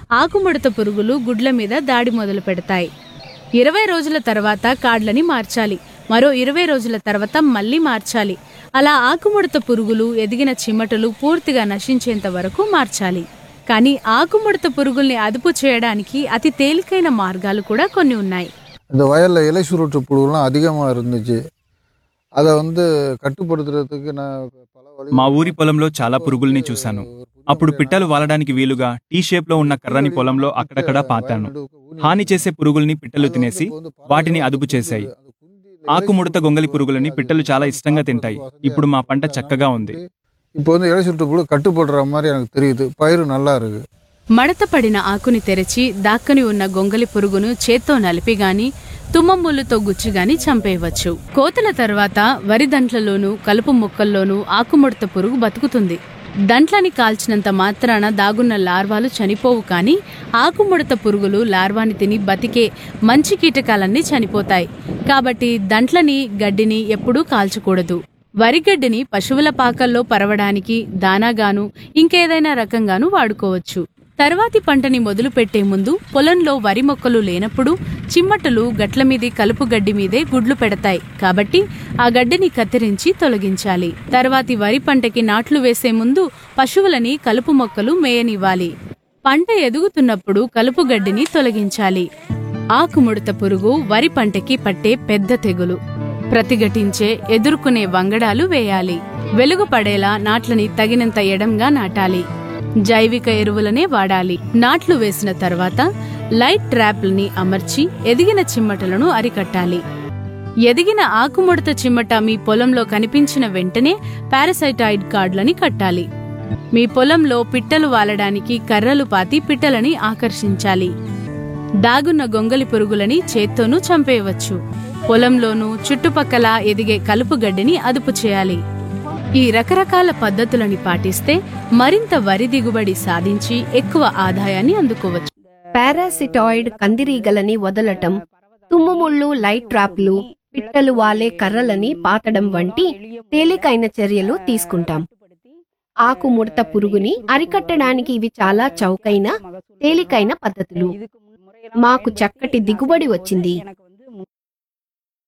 ఆకుముడత పురుగులు గుడ్ల మీద దాడి మొదలు పెడతాయి ఇరవై రోజుల తర్వాత కాడ్లని మార్చాలి మరో ఇరవై రోజుల తర్వాత మళ్ళీ మార్చాలి అలా ఆకుముడత పురుగులు ఎదిగిన చిమటలు పూర్తిగా నశించేంత వరకు మార్చాలి కానీ ఆకుముడత పురుగుల్ని అదుపు చేయడానికి అతి తేలికైన మార్గాలు కూడా కొన్ని ఉన్నాయి இந்த வயலில் இலை சுருட்டு புழுலாம் அதிகமாக இருந்துச்சு அதை வந்து கட்டுப்படுத்துறதுக்கு நான் பல வழி మా ఊరి పొలంలో చాలా పురుగుల్ని చూశాను అప్పుడు పిట్టలు వాలడానికి వీలుగా టీ షేప్ లో ఉన్న కర్రని పొలంలో అక్కడక్కడా పాతాను హాని చేసే పురుగుల్ని పిట్టలు తినేసి వాటిని అదుపు చేశాయి ఆకుముడత గొంగలి పురుగులని పిట్టలు చాలా ఇష్టంగా తింటాయి ఇప్పుడు మా పంట చక్కగా ఉంది இப்போ வந்து இலை சுருட்டு புழு கட்டுப்படுற மாதிரி எனக்கு தெரியுது பயிர் நல்லா இருக்கு మడత పడిన ఆకుని తెరచి దాక్కని ఉన్న గొంగలి పురుగును చేత్తో నలిపి గాని తుమ్మ ముళ్ళుతో గుచ్చి గాని చంపేయవచ్చు కోతల తర్వాత వరి దంట్లలోనూ కలుపు మొక్కల్లోనూ ఆకుముడత పురుగు బతుకుతుంది దంట్లని కాల్చినంత మాత్రాన దాగున్న లార్వాలు చనిపోవు కానీ ఆకుముడత పురుగులు లార్వాని తిని బతికే మంచి కీటకాలన్నీ చనిపోతాయి కాబట్టి దంట్లని గడ్డిని ఎప్పుడూ కాల్చకూడదు వరిగడ్డిని పశువుల పాకల్లో పరవడానికి దానాగాను ఇంకేదైనా రకంగాను వాడుకోవచ్చు తర్వాతి పంటని మొదలు పెట్టే ముందు పొలంలో వరి మొక్కలు లేనప్పుడు చిమ్మటలు గట్ల మీది కలుపు గడ్డి మీదే గుడ్లు పెడతాయి కాబట్టి ఆ గడ్డిని కత్తిరించి తొలగించాలి తర్వాతి వరి పంటకి నాట్లు వేసే ముందు పశువులని కలుపు మొక్కలు మేయనివ్వాలి పంట ఎదుగుతున్నప్పుడు కలుపు గడ్డిని తొలగించాలి ఆకుముడత పురుగు వరి పంటకి పట్టే పెద్ద తెగులు ప్రతిఘటించే ఎదుర్కొనే వంగడాలు వేయాలి వెలుగు పడేలా నాట్లని తగినంత ఎడంగా నాటాలి జైవిక ఎరువులనే వాడాలి నాట్లు వేసిన తర్వాత లైట్ ట్రాప్లని అమర్చి ఎదిగిన చిమ్మటలను అరికట్టాలి ఎదిగిన ఆకుముడత చిమ్మట మీ పొలంలో కనిపించిన వెంటనే పారాసైటాయిడ్ కార్డులని కట్టాలి మీ పొలంలో పిట్టలు వాలడానికి కర్రలు పాతి పిట్టలని ఆకర్షించాలి దాగున్న గొంగలి పురుగులని చేత్తోనూ చంపేయవచ్చు పొలంలోనూ చుట్టుపక్కల ఎదిగే కలుపు గడ్డిని అదుపు చేయాలి ఈ రకరకాల పద్ధతులని పాటిస్తే మరింత వరి దిగుబడి సాధించి ఎక్కువ ఆదాయాన్ని అందుకోవచ్చు పారాసిటాయిడ్ కందిరీగలని వదలటం తుమ్ముముళ్ళు లైట్ ట్రాప్లు పిట్టలు వాలే కర్రలని పాతడం వంటి తేలికైన చర్యలు తీసుకుంటాం ఆకు ముడత పురుగుని అరికట్టడానికి ఇవి చాలా చౌకైన తేలికైన పద్ధతులు మాకు చక్కటి దిగుబడి వచ్చింది